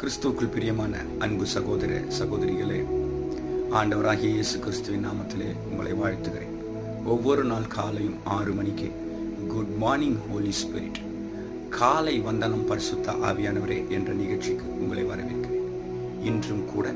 கிறிஸ்துவுக்குள் பிரியமான அன்பு சகோதர சகோதரிகளே ஆண்டவராகிய இயேசு கிறிஸ்துவின் நாமத்திலே உங்களை வாழ்த்துகிறேன் ஒவ்வொரு நாள் காலையும் ஆறு மணிக்கு குட் மார்னிங் ஹோலி ஸ்பிரிட் காலை வந்தனம் பரிசுத்த ஆவியானவரே என்ற நிகழ்ச்சிக்கு உங்களை வரவேற்கிறேன் இன்றும் கூட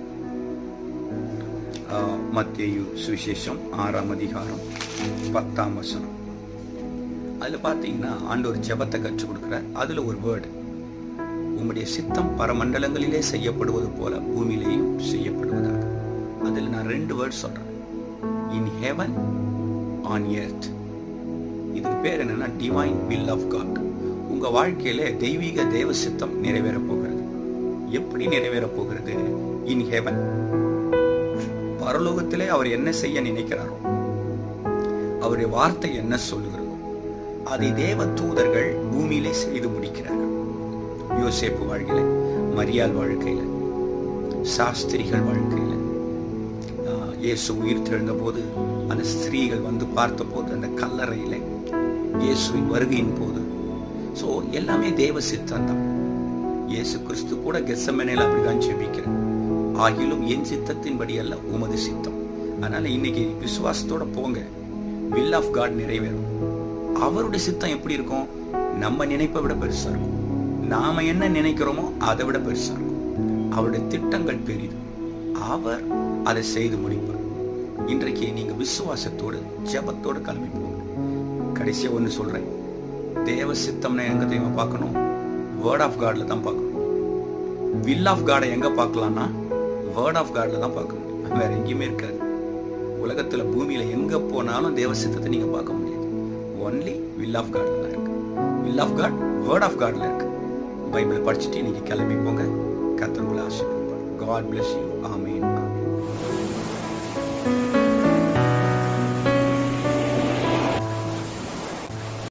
ஆஹ், மத்தேயு சுவிசேஷம் ஆறாம் அதிகாரம் பத்தாம் வசனம் அதில் பார்த்தீங்கன்னா ஆண்டவர் ஜெபத்தை கற்றுக் கொடுக்குறார் அதில் ஒரு வேர்டு உம்முடைய சித்தம் பரமண்டலங்களிலே செய்யப்படுவது போல பூமியிலேயும் செய்யப்படுவதாக அதில் நான் ரெண்டு வேர்ட் சொல்றேன் இன் ஹெவன் ஆன் எர்த் இதுக்கு பேர் என்னன்னா டிவைன் வில் ஆஃப் காட் உங்க வாழ்க்கையில தெய்வீக தேவ சித்தம் நிறைவேறப் போகிறது எப்படி நிறைவேறப் போகிறது இன் ஹெவன் பரலோகத்திலே அவர் என்ன செய்ய நினைக்கிறாரோ அவருடைய வார்த்தை என்ன சொல்லுகிறதோ அதை தேவ தூதர்கள் பூமியிலே செய்து முடிக்கிறார்கள் யோசேப்பு வாழ்க்கையில மரியாள் வாழ்க்கையில சாஸ்திரிகள் வாழ்க்கையில ஆஹ், இயேசு உயிர் தெழுந்த போது அந்த ஸ்திரீகள் வந்து பார்த்தபோது அந்த கல்லறையில இயேசுவின் வருகையின் போது ஸோ எல்லாமே தேவ சித்தம் தான் இயேசு கிறிஸ்து கூட கெசமனையில் அப்படிதான் ஜெபிக்கிறேன் ஆகிலும் என் சித்தத்தின்படி அல்ல உமது சித்தம் அதனால இன்னைக்கு விசுவாசத்தோட போங்க வில் ஆஃப் காட் நிறைவேறும் அவருடைய சித்தம் எப்படி இருக்கும் நம்ம நினைப்பை விட பெருசா இருக்கும் நாம என்ன நினைக்கிறோமோ அதை விட பெருசா இருக்கும் அவருடைய திட்டங்கள் பெரிது அவர் அதை செய்து முடிப்பார் இன்றைக்கு நீங்க விசுவாசத்தோடு ஜெபத்தோடு கிளம்பி போங்க கடைசியா ஒன்று சொல்றேன் தேவ சித்தம்னா எங்க தெரியுமா பார்க்கணும் வேர்ட் ஆஃப் காட்ல தான் பார்க்கணும் வில் ஆஃப் காடை எங்க பார்க்கலாம்னா வேர்ட் ஆஃப் காட்ல தான் பார்க்க முடியும் வேற எங்கேயுமே இருக்காது உலகத்துல பூமியில எங்க போனாலும் தேவ சித்தத்தை நீங்க பார்க்க முடியாது ஒன்லி வில் ஆஃப் காட்ல தான் இருக்கு will of God word of காட்ல இருக்கு பைபிளை படிச்சுட்டு இன்னைக்கு கிளம்பி போங்க கத்தர் உங்களை ஆசீர்வதிப்பார் God bless you amen amen